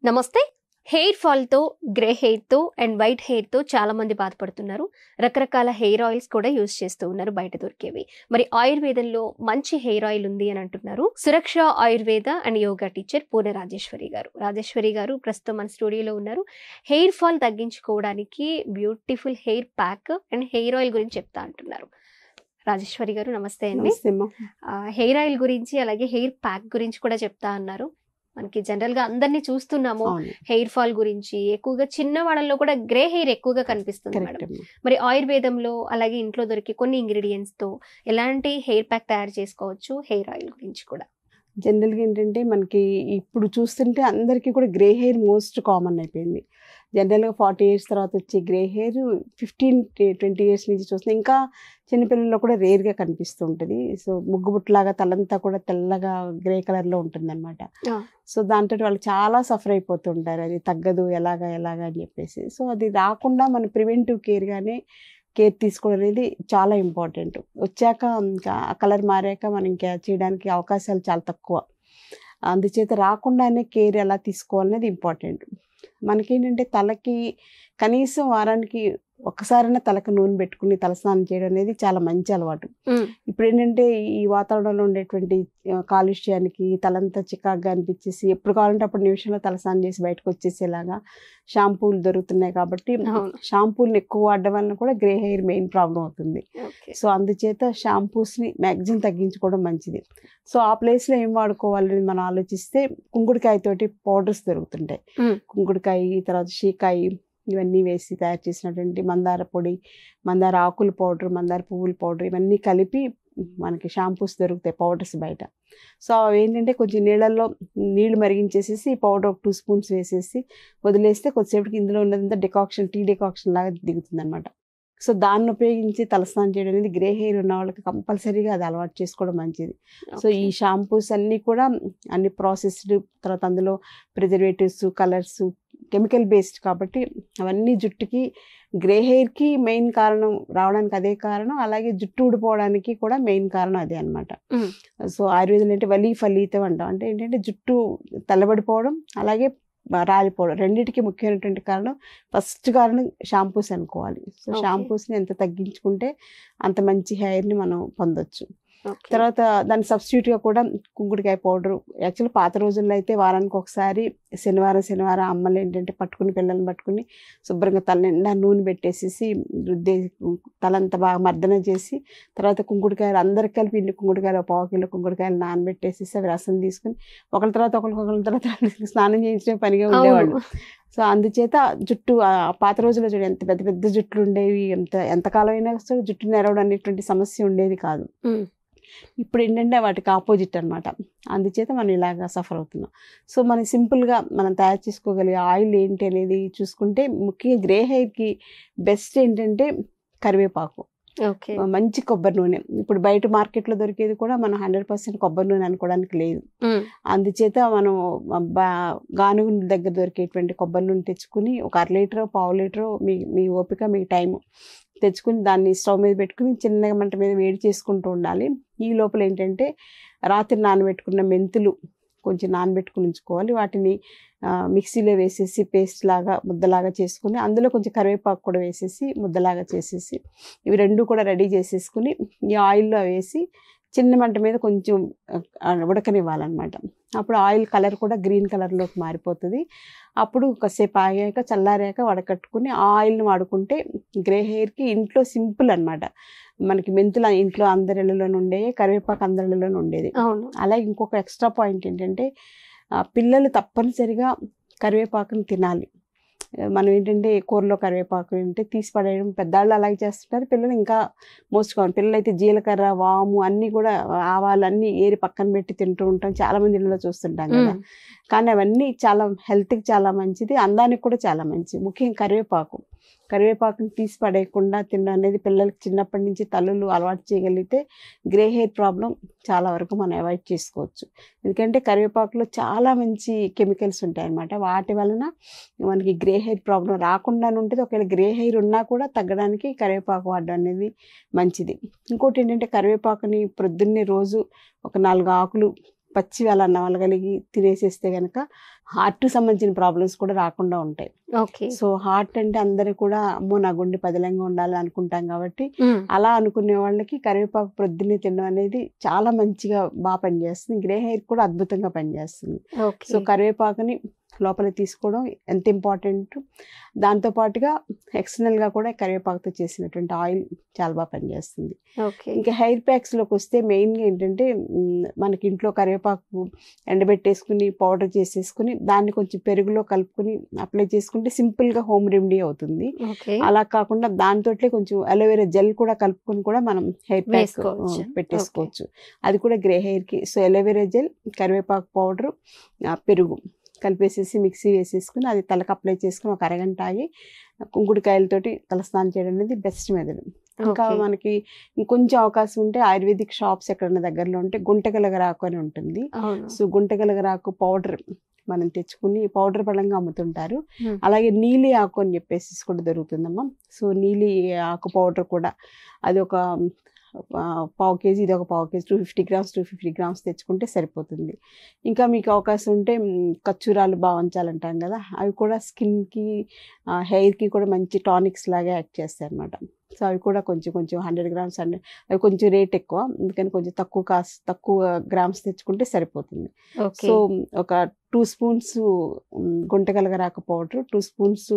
నమస్తే హెయిర్ ఫాల్తో గ్రే హెయిర్తో అండ్ వైట్ హెయిర్తో చాలా మంది బాధపడుతున్నారు రకరకాల హెయిర్ ఆయిల్స్ కూడా యూజ్ చేస్తూ ఉన్నారు బయట దొరికేవి మరి ఆయుర్వేదంలో మంచి హెయిర్ ఆయిల్ ఉంది అని అంటున్నారు Suraksha Ayurveda and yoga teacher Purna Rajeshwari గారు రాజేశ్వరి గారు ప్రస్తుతం మన స్టూడియోలో ఉన్నారు హెయిర్ ఫాల్ తగ్గించుకోవడానికి beautiful hair pack and hair oil గురించి చెప్తా అంటున్నారు రాజేశ్వరి గారు నమస్తే అండి నమస్తే అమ్మా. ఆ, హెయిర్ ఆయిల్ గురించి అలాగే హెయిర్ ప్యాక్ గురించి కూడా చెప్తా అన్నారు మనకి జనరల్ గా అందరినీ చూస్తున్నాము అవును హెయిర్ ఫాల్ గురించి ఎక్కువగా చిన్న వాళ్ళలో కూడా గ్రే హెయిర్ ఎక్కువగా కనిపిస్తుంది కరెక్ట్ మేడం అమ్మా. మరి ఆయుర్వేదంలో అలాగే ఇంట్లో దొరికే కొన్ని ఇంగ్రీడియంట్స్ తో ఎలాంటి హెయిర్ ప్యాక్ తయారు చేసుకోవచ్చు హెయిర్ ఆయిల్ గురించి కూడా జనరల్గా ఏంటంటే మనకి ఇప్పుడు చూస్తుంటే అందరికీ కూడా గ్రే హెయిర్ మోస్ట్ కామన్ అయిపోయింది జనరల్గా ఫార్టీ ఇయర్స్ తర్వాత వచ్చే grey hair fifteen twenty years నుంచి చూస్తే ఇంకా చిన్నపిల్లల్లో కూడా రేర్గా కనిపిస్తూ ఉంటుంది సో ముగ్గుబుట్లాగా తలంతా కూడా తెల్లగా గ్రే కలర్లో ఉంటుంది అనమాట ఆ. సో దాంతో వాళ్ళు చాలా సఫర్ అయిపోతుంటారు అది తగ్గదు ఎలాగా ఎలాగా అని చెప్పేసి సో అది రాకుండా మన ప్రివెంటివ్ కేర్గానే కేర్ తీసుకోవడం అనేది చాలా ఇంపార్టెంట్ వచ్చాక ఇంకా ఆ కలర్ మారాక మనం ఇంకా చేయడానికి అవకాశాలు చాలా తక్కువ అందుచేత రాకుండానే కేర్ ఎలా తీసుకోవాలనేది ఇంపార్టెంట్ మనకేంటంటే తలకి కనీసం వారానికి ఒక్కసారైనా తలకు నూనె పెట్టుకుని తలస్నానం చేయడం అనేది చాలా మంచి అలవాటు ఇప్పుడు ఏంటంటే ఈ వాతావరణంలో ఉండేటువంటి ఆ, కాలుష్యానికి తలంతా చికాగ్గా అనిపించేసి ఎప్పుడు కావాలంటే అప్పుడు నిమిషంలో తలస్నానం చేసి బయటకు వచ్చేసేలాగా షాంపూలు దొరుకుతున్నాయి కాబట్టి అవును. షాంపూలు ఎక్కువ వాడడం వలన కూడా గ్రే హెయిర్ మెయిన్ ప్రాబ్లం అవుతుంది ఓకే సో అందుచేత షాంపూస్ని మ్యాక్సిమం తగ్గించుకోవడం మంచిది సో ఆ ప్లేస్లో ఏం వాడుకోవాలని మనం ఆలోచిస్తే కుంకుడుకాయతోటి పౌడర్స్ దొరుకుతుంటాయి మ్మ్. కుంకుడుకాయ తర్వాత షీకాయ ఇవన్నీ వేసి తయారు చేసినటువంటి మందార పొడి మందార ఆకుల పౌడర్ మందార పువ్వుల పౌడర్ ఇవన్నీ కలిపి మనకి షాంపూస్ దొరుకుతాయి పౌడర్స్ బయట సో అవి ఏంటంటే కొంచెం నీళ్ళల్లో నీళ్లు మరిగించేసేసి ఈ పౌడర్ ఒక టూ స్పూన్స్ వేసేసి వదిలేస్తే కొద్దిసేపటికి ఇందులో ఉన్నదంతా డికాక్షన్ టీ డికాక్షన్ లాగా దిగుతుంది అనమాట సో దాన్ని ఉపయోగించి తలస్నానం చేయడం అనేది గ్రే హెయిర్ ఉన్న వాళ్ళకి కంపల్సరీగా అది అలవాటు చేసుకోవడం మంచిది సో ఈ షాంపూస్ అన్నీ కూడా అన్ని ప్రాసెస్డ్ తర్వాత అందులో ప్రిజర్వేటివ్స్ కలర్స్ కెమికల్ బేస్డ్ కాబట్టి అవన్నీ జుట్టుకి గ్రే హెయిర్కి మెయిన్ కారణం రావడానికి అదే కారణం అలాగే జుట్టు ఊడిపోవడానికి కూడా మెయిన్ కారణం అదే అనమాట మ్మ్. సో ఆయుర్వేదం అంటే వలీ ఫలితం అంటాం అంటే ఏంటంటే జుట్టు తెల్లబడిపోవడం అలాగే బ- రాలిపోవడం రెండింటికి ముఖ్యమైనటువంటి కారణం ఫస్ట్ కారణం షాంపూస్ అనుకోవాలి సో Okay. షాంపూస్ని ఎంత తగ్గించుకుంటే అంత మంచి హెయిర్ని మనం పొందొచ్చు ఓకే. తర్వాత దాని సబ్స్టిట్యూట్గా కూడా కుంకుడుకాయ పౌడర్ యాక్చువల్ పాత రోజుల్లో అయితే వారానికి ఒకసారి శనివారం శనివారం అమ్మలు ఏంటంటే పట్టుకుని పిల్లల్ని పట్టుకుని శుభ్రంగా తల నిండా నూనె పెట్టేసేసి రుద్దే తలంతా బాగా మర్దన చేసి తర్వాత కుంకుడుకాయలు అందరికి కలిపి ఇన్ని కుంకుడుకాయలు ఒక పావు కిలో కుంకుడుకాయలు నానబెట్టేసేసి అవి రసం తీసుకుని ఒకరి తర్వాత ఒకరికి ఒకరి తర్వాత ఒకరికి స్నానం చేయించడం పనిగా ఉండేవాళ్ళు అవును సో అందుచేత జుట్టు ఆ పాత రోజుల్లో చూడు ఎంత పెద్ద పెద్ద జుట్లు ఉండేవి ఎంత ఎంతకాలం అయినా సరే జుట్టు నెరవడం అనేటువంటి సమస్య ఉండేది కాదు మ్మ్. ఇప్పుడు ఏంటంటే వాటికి ఆపోజిట్ అన్నమాట అందుచేత మనం ఇలాగా సఫర్ అవుతున్నాం సో మనం సింపుల్గా మనం తయారు చేసుకోగలిగే ఆయిల్ ఏంటి అనేది చూసుకుంటే ముఖ్యంగా గ్రే హెయిర్కి బెస్ట్ ఏంటంటే కరివేపాకు ఓకే మంచి కొబ్బరి నూనె ఇప్పుడు బయట మార్కెట్లో దొరికేది కూడా మనం హండ్రెడ్ పర్సెంట్ కొబ్బరి నూనె అనుకోవడానికి లేదు మ్మ్. అందుచేత మనం బా గానుగు దగ్గర దొరికేటువంటి కొబ్బరి నూనె తెచ్చుకుని ఒక అర లీటర్ పావు లీటర్ మీ మీ ఓపిక మీ టైం తెచ్చుకుని దాన్ని స్టవ్ మీద పెట్టుకుని చిన్నగా మంట మీద వేడి చేసుకుంటూ ఉండాలి ఈ లోపల ఏంటంటే రాత్రి నానబెట్టుకున్న మెంతులు కొంచెం నానబెట్టుకుని ఉంచుకోవాలి వాటిని ఆ, మిక్సీలో వేసేసి పేస్ట్ లాగా ముద్దలాగా చేసుకుని అందులో కొంచెం కరివేపాకు కూడా వేసేసి ముద్దలాగా చేసేసి ఇవి రెండు కూడా రెడీ చేసేసుకుని ఈ ఆయిల్లో వేసి చిన్న మంట మీద కొంచెం ఆ, ఉడకనివ్వాలన్నమాట అప్పుడు ఆయిల్ కలర్ కూడా గ్రీన్ కలర్లోకి మారిపోతుంది అప్పుడు కాసేపు ఆగాక చల్లారాక వడకట్టుకుని ఆ ఆయిల్ని వాడుకుంటే గ్రే హెయిర్కి ఇంట్లో సింపుల్ అన్నమాట మనకి మెంతులు ఇంట్లో అందరిళ్ళలోనే ఉండేవి కరివేపాకు అందరిళ్ళలోనే ఉండేది అవును అలాగే ఇంకొక ఎక్స్ట్రా పాయింట్ ఏంటంటే ఆ, పిల్లలు తప్పనిసరిగా కరివేపాకుని తినాలి ఆ, మనం ఏంటంటే కూరలో కరివేపాకు అంటే తీసి పడేయడం పెద్దవాళ్ళు అలాగే చేస్తుంటారు పిల్లలు ఇంకా మోస్ట్ కామన్ పిల్లలు అయితే జీలకర్ర వాము అన్నీ కూడా ఆవాలు అన్నీ ఏరి పక్కన పెట్టి తింటూ ఉంటాం చాలా మంది ఇళ్ళలో చూస్తుంటాం కదా మ్మ్. కానీ అవన్నీ చాలా హెల్త్కి చాలా మంచిది అందానికి కూడా చాలా మంచిది ముఖ్యంగా కరివేపాకు కరివేపాకుని తీసి పడేయకుండా తినడం అనేది పిల్లలకి చిన్నప్పటి నుంచి తల్లులు అలవాటు చేయగలిగితే గ్రే హెయిర్ ప్రాబ్లం చాలా వరకు మనం అవాయిడ్ చేసుకోవచ్చు ఎందుకంటే కరివేపాకులో చాలా మంచి కెమికల్స్ ఉంటాయి అన్నమాట వాటి వలన మనకి గ్రే హెయిర్ ప్రాబ్లం రాకుండా ఉంటుంది ఒకవేళ గ్రే హెయిర్ ఉన్నా కూడా తగ్గడానికి కరివేపాకు వాడడం అనేది మంచిది ఇంకోటి ఏంటంటే కరివేపాకుని ప్రొద్దున్నే రోజు ఒక నాలుగు ఆకులు పచ్చి అలా నవలగలిగి తినేసేస్తే కనుక హార్ట్ సంబంధించిన ప్రాబ్లమ్స్ కూడా రాకుండా ఉంటాయి ఓకే సో హార్ట్ అంటే అందరూ కూడా అమ్మో నా గుండె పదిలంగా ఉండాలి అనుకుంటాం కాబట్టి ఉమ్, అలా అనుకునే వాళ్ళకి కరివేపాకు ప్రొద్దున్నే తినడం అనేది చాలా మంచిగా బాగా పనిచేస్తుంది గ్రే హెయిర్ కూడా అద్భుతంగా పనిచేస్తుంది ఓకే సో కరివేపాకుని లోపల తీసుకోవడం ఎంత ఇంపార్టెంట్ దాంతో పాటుగా ఎక్స్టర్నల్ గా కూడా కరివేపాకుతో చేసినటువంటి ఆయిల్ చాలా బాగా పనిచేస్తుంది ఓకే ఇంకా హెయిర్ ప్యాక్స్ లోకి వస్తే మెయిన్ గా ఏంటంటే మ్, మనకి ఇంట్లో కరివేపాకు ఎండబెట్టేసుకుని పౌడర్ చేసేసుకుని దాన్ని కొంచెం పెరుగులో కలుపుకుని అప్లై చేసుకుంటే సింపుల్ గా హోమ్ రెమెడీ అవుతుంది ఓకే అలా కాకుండా దాంతో కొంచెం అలోవెరా జెల్ కూడా కలుపుకొని కూడా మనం హెయిర్ ప్యాక్ వేసుకోవచ్చు. పెట్టేసుకోవచ్చు అది కూడా గ్రే హెయిర్ కి సో అలోవెరా జెల్ కరివేపాకు పౌడర్ పెరుగు కలిపేసేసి మిక్సీ వేసేసుకుని అది తలకు అప్లై చేసుకుని ఒక అరగంట ఆగి కుంకుడుకాయలతోటి తలస్నానం చేయడం అనేది బెస్ట్ మెథడ్ ఇంకా ఓకే. మనకి ఇంకొంచెం అవకాశం ఉంటే ఆయుర్వేదిక్ షాప్స్ ఎక్కడైనా దగ్గరలో ఉంటే గుంటగలగరాకు అని ఉంటుంది అవును సో గుంటగలగరాకు పౌడర్ మనం తెచ్చుకుని పౌడర్ పడంగా అమ్ముతుంటారు Hmm. అలాగే నీలి ఆకు అని చెప్పేసి కూడా దొరుకుతుందమ్మా సో నీలి ఆకు పౌడర్ కూడా అది ఒక ఆ, పావు కేజీ ఇది ఒక పావు kg two fifty grams two fifty grams తెచ్చుకుంటే సరిపోతుంది ఇంకా మీకు అవకాశం ఉంటే మ్, ఖర్జూరాలు బాగా ఉంచాలంటాం కదా అవి కూడా స్కిన్కి హెయిర్కి కూడా మంచి టానిక్స్ లాగా యాక్ట్ చేస్తాయి అనమాట సో అవి కూడా కొంచెం కొంచెం హండ్రెడ్ గ్రామ్స్ హండ్రెడ్ అవి కొంచెం రేట్ ఎక్కువ అందుకని కొంచెం తక్కువ కాస్ట్ తక్కువ గ్రామ్స్ తెచ్చుకుంటే సరిపోతుంది ఓకే సో ఒక టూ స్పూన్స్ గుంటగలగరాకు పౌడర్ టూ స్పూన్స్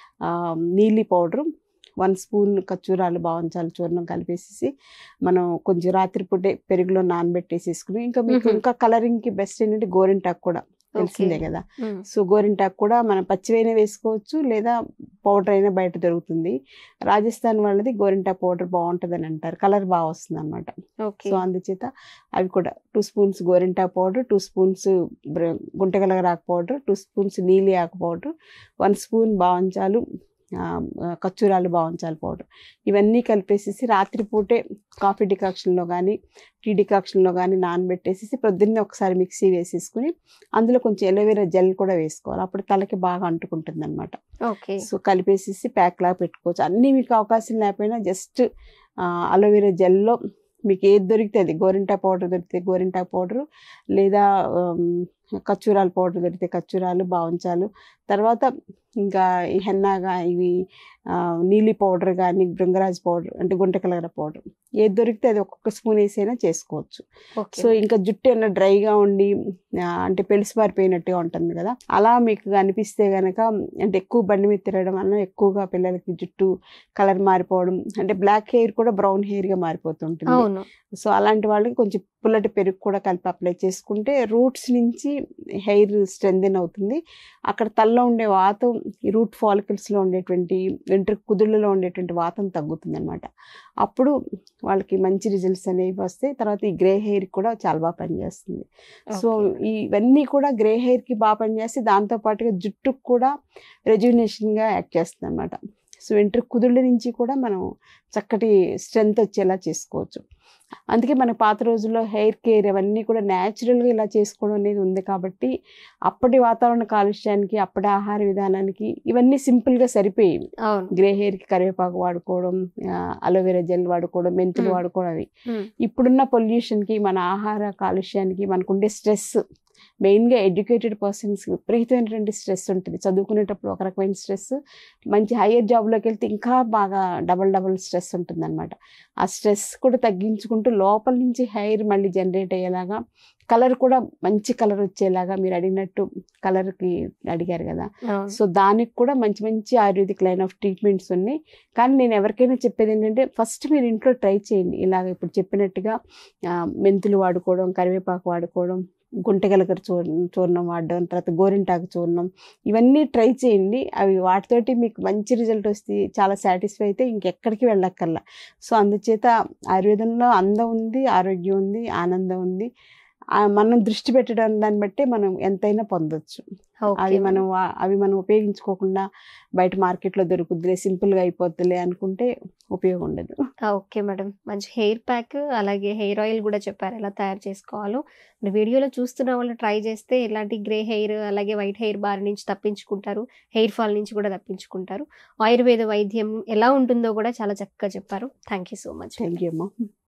నీలి పౌడర్ వన్ స్పూన్ ఖర్జూరాలు బాగుంచాలి చూర్ణం కలిపేసేసి మనం కొంచెం రాత్రిపూటే పెరుగులో నానబెట్టేసేసుకుని ఇంకా మీకు Mhm. ఇంకా కలరింగ్కి బెస్ట్ ఏంటంటే గోరింటాకు కూడా తెలిసిందే కదా ఉమ్, సో గోరింటాకు కూడా మనం పచ్చివైనా వేసుకోవచ్చు లేదా పౌడర్ అయినా బయట దొరుకుతుంది రాజస్థాన్ వాళ్ళది గోరింటాకు పౌడర్ బాగుంటుంది అని అంటారు కలర్ బాగా వస్తుంది అనమాట ఓకే సో అందుచేత అవి కూడా టూ స్పూన్స్ గోరింటాకు పౌడర్ టూ స్పూన్స్ గుంటగలగరాకు పౌడర్ టూ స్పూన్స్ నీలి ఆకు పౌడర్ వన్ స్పూన్ బావంచాలు ఆ, ఆ, ఖర్జూరాలు బావంచాలు పౌడర్ ఇవన్నీ కలిపేసేసి రాత్రిపూటే కాఫీ డికాక్షన్లో కానీ టీ డికాక్షన్లో కానీ నానబెట్టేసేసి పొద్దున్నే ఒకసారి మిక్సీ వేసేసుకుని అందులో కొంచెం ఎలోవెరా జెల్ కూడా వేసుకోవాలి అప్పుడు తలకి బాగా అంటుకుంటుంది అనమాట ఓకే సో కలిపేసేసి ప్యాక్ లాగా పెట్టుకోవచ్చు అన్నీ మీకు అవకాశం లేకపోయినా జస్ట్ అలోవెరా జెల్లో మీకు ఏది దొరికితే అది గోరింటా పౌడర్ దొరికితే గోరింటా పౌడర్ లేదా ఆమ్, ఖర్జూరాల పౌడర్ దొరికితే ఖర్జూరాలు బావంచాలు తర్వాత ఇంకా ఈ హెన్నాగా ఇవి ఆ, నీలి పౌడర్ కానీ బృంగరాజ్ పౌడర్ అంటే గుంటకలగర పౌడర్ ఏది దొరికితే అది ఒక్కొక్క స్పూన్ వేసైనా చేసుకోవచ్చు ఓకే సో ఇంకా జుట్టు ఏమైనా డ్రైగా ఉండి ఆ, అంటే పెలిసిపారిపోయినట్టుగా ఉంటుంది కదా అలా మీకు అనిపిస్తే గనక అంటే ఎక్కువ బండి మీద తిరగడం వల్ల ఎక్కువగా పిల్లలకి జుట్టు కలర్ మారిపోవడం అంటే బ్లాక్ హెయిర్ కూడా బ్రౌన్ హెయిర్ గా మారిపోతుంటుంది అవును సో అలాంటి వాళ్ళకి కొంచెం పుల్లటి పెరుగు కూడా కలిపి అప్లై చేసుకుంటే రూట్స్ నుంచి హెయిర్ స్ట్రెంథెన్ అవుతుంది అక్కడ తలలో ఉండే వాతం ఈ రూట్ ఫాలికల్స్లో ఉండేటువంటి వెంట్రుక కుదుళ్ళలో ఉండేటువంటి వాతం తగ్గుతుంది అనమాట అప్పుడు వాళ్ళకి మంచి రిజల్ట్స్ అనేవి వస్తాయి తర్వాత ఈ గ్రే హెయిర్ కూడా చాలా బాగా పనిచేస్తుంది సో ఓకే. ఇవన్నీ కూడా గ్రే హెయిర్కి బాగా పనిచేసి దాంతో పాటుగా జుట్టుకు కూడా రెజ్యునేషన్గా యాక్ట్ చేస్తుంది అనమాట సో వెంట్రుక కుదుళ్ళ నుంచి కూడా మనం చక్కటి స్ట్రెంగ్త్ వచ్చేలా చేసుకోవచ్చు అందుకే మన పాత రోజుల్లో హెయిర్ కేర్ అవన్నీ కూడా న్యాచురల్గా ఇలా చేసుకోవడం అనేది ఉంది కాబట్టి అప్పటి వాతావరణ కాలుష్యానికి అప్పటి ఆహార విధానానికి ఇవన్నీ సింపుల్గా సరిపోయేవి అవును గ్రే హెయిర్కి కరివేపాకు వాడుకోవడం అలోవెరా జెల్ వాడుకోవడం మెంతులు Hmm. వాడుకోవడం అవి ఉమ్, ఇప్పుడున్న పొల్యూషన్కి మన ఆహార కాలుష్యానికి మనకుండే స్ట్రెస్ మెయిన్గా ఎడ్యుకేటెడ్ పర్సన్స్ విపరీతమైనటువంటి స్ట్రెస్ ఉంటుంది చదువుకునేటప్పుడు ఒక రకమైన స్ట్రెస్ మంచి హయ్యర్ జాబ్లోకి వెళ్తే ఇంకా బాగా డబల్ డబల్ స్ట్రెస్ ఉంటుంది ఆ స్ట్రెస్ కూడా తగ్గించుకుంటూ లోపల నుంచి హెయిర్ మళ్ళీ జనరేట్ అయ్యేలాగా కలర్ కూడా మంచి కలర్ వచ్చేలాగా మీరు అడిగినట్టు కలర్కి అడిగారు కదా అవును సో దానికి కూడా మంచి మంచి ఆయుర్వేదిక్ లైన్ ఆఫ్ ట్రీట్మెంట్స్ ఉన్నాయి కానీ నేను ఎవరికైనా చెప్పేది ఏంటంటే ఫస్ట్ మీరు ఇంట్లో ట్రై చేయండి ఇలాగ ఇప్పుడు చెప్పినట్టుగా ఆ, మెంతులు వాడుకోవడం కరివేపాకు వాడుకోవడం గుంటగలకర చూర్ణం చూర్ణం వాడడం తర్వాత గోరింటాకు చూర్ణం ఇవన్నీ ట్రై చేయండి అవి వాటితోటి మీకు మంచి రిజల్ట్ వస్తే చాలా సాటిస్ఫై అయితే ఇంకెక్కడికి వెళ్ళక్కర్లా సో అందుచేత ఆయుర్వేదంలో అందం ఉంది ఆరోగ్యం ఉంది ఆనందం ఉంది ఆ, మనం దృష్టి పెట్టడం దాన్ని బట్టి మనం ఎంతైనా పొందొచ్చు ఓకే అవి మేడం. మనం వా- అవి మనం ఉపయోగించుకోకుండా బయట మార్కెట్లో దొరుకుద్దిలే సింపుల్గా అయిపోద్దిలే అనుకుంటే ఉపయోగం ఉండదు ఆ, ఓకే మేడం మంచి హెయిర్ ప్యాక్ అలాగే హెయిర్ ఆయిల్ కూడా చెప్పారు ఎలా తయారు చేసుకోవాలో మరి వీడియోలో చూస్తున్న వాళ్ళు ట్రై చేస్తే ఇలాంటి గ్రే హెయిర్ అలాగే వైట్ హెయిర్ బారి నుంచి తప్పించుకుంటారు హెయిర్ ఫాల్ నుంచి కూడా తప్పించుకుంటారు ఆయుర్వేద వైద్యం ఎలా ఉంటుందో కూడా చాలా చక్కగా చెప్పారు thank you so much thank you అమ్మా